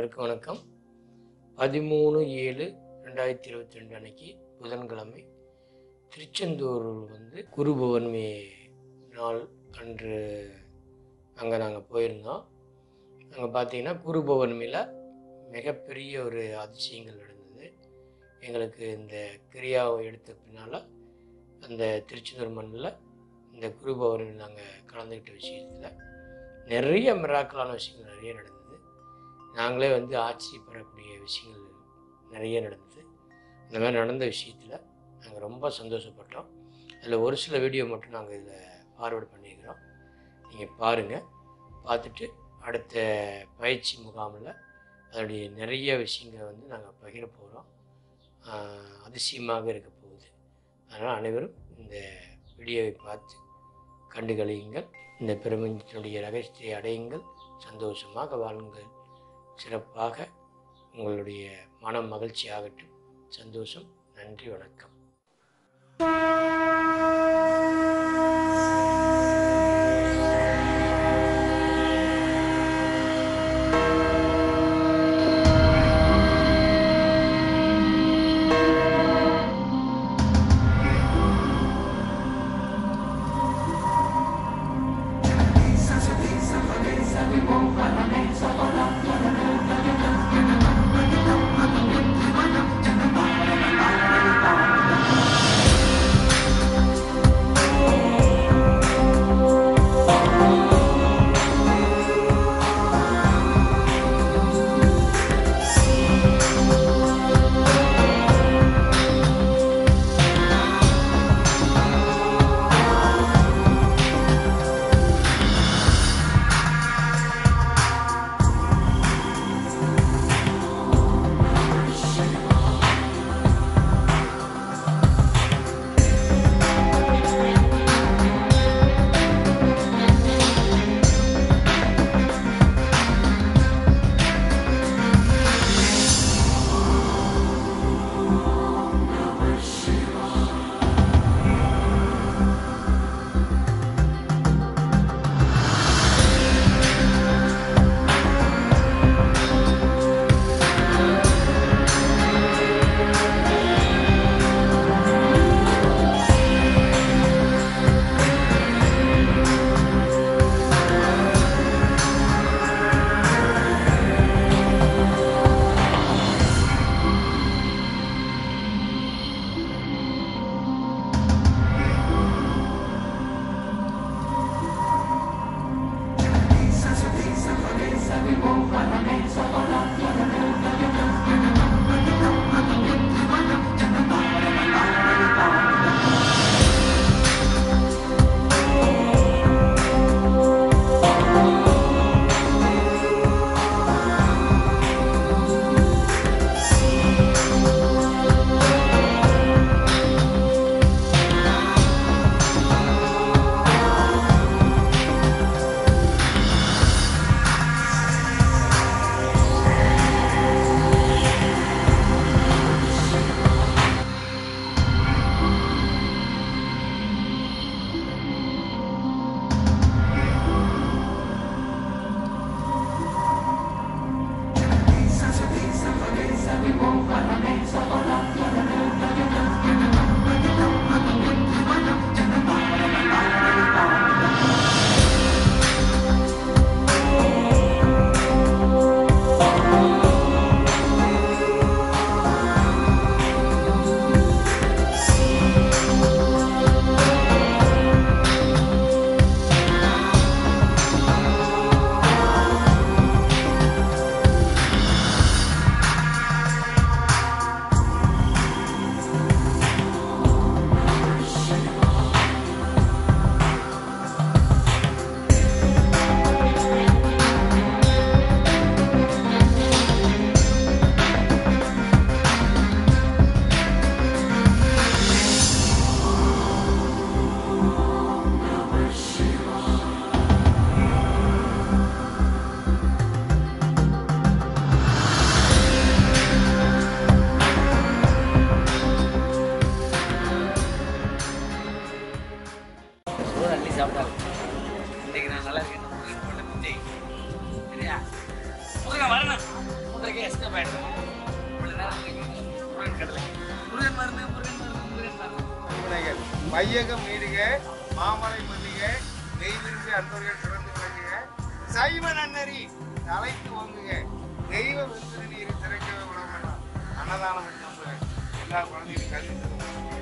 அனைவருக்கும் வணக்கம் பதிமூணு ஏழு ரெண்டாயிரத்தி இருபத்தி ரெண்டு அன்னைக்கு புதன்கிழமை திருச்செந்தூர் வந்து குரு பௌர்ணமி நாள் அன்று அங்கே நாங்கள் போயிருந்தோம் அங்கே பார்த்தீங்கன்னா குரு பௌர்ணமியில் மிகப்பெரிய ஒரு அதிசயங்கள் நடந்தது எங்களுக்கு இந்த கிரியாவை எடுத்த பின்னால் அந்த திருச்செந்தூர் மண்ணில் இந்த குரு பௌர்ணமி நாங்கள் கலந்துக்கிட்ட விஷயத்தில் நிறைய மிராக்கலான விஷயங்கள் நிறைய நடந்தது நாங்களே வந்து ஆச்சரியப்படக்கூடிய விஷயங்கள் நிறைய நடந்தது இந்த மாதிரி நடந்த விஷயத்தில் நாங்கள் ரொம்ப சந்தோஷப்பட்டோம் அதில் ஒரு சில வீடியோ மட்டும் நாங்கள் இதில் ஃபார்வேர்ட் பண்ணியிருக்கிறோம் நீங்கள் பாருங்கள் பார்த்துட்டு அடுத்த பயிற்சி முகாமில் அதோடைய நிறைய விஷயங்களை வந்து நாங்கள் பகிர போகிறோம் அதிசயமாக இருக்க போகுது அதனால் அனைவரும் இந்த வீடியோவை பார்த்து கண்டுகளியுங்கள் இந்த பிரபஞ்சத்தினுடைய ரகசியத்தை அடையுங்கள் சந்தோஷமாக வாழுங்கள் சிறப்பாக உங்களுடைய மனம் மகிழ்ச்சி ஆகட்டும் சந்தோஷம் நன்றி வணக்கம் சோறு அள்ளி சாப்பிட்டாரு இன்னைக்கு நான் நல்லா இருக்கேன் உங்களுக்கு பண்ண முத்தி சரியா முருகன் வரணும் முருகன் எங்க எஸ்கே பாயிண்ட் இவ்வளவு நேரம் முருகன் கடலை முருகன் மருந்து முருகன் மருந்து முருகன் மருந்து வினைகள் மையகம் நீடுக மாமலை மல்லிக நெய் விரும்பி அன்பர்கள் சிறந்து விளங்குக சைவ நன்னறி தலைத்து ஓங்குக தெய்வ விருந்தின நீர் திரைக்கவே விட வேண்டாம் அன்னதானம் எடுத்து எல்லா குழந்தைகளும் கல்வி தருவாங்க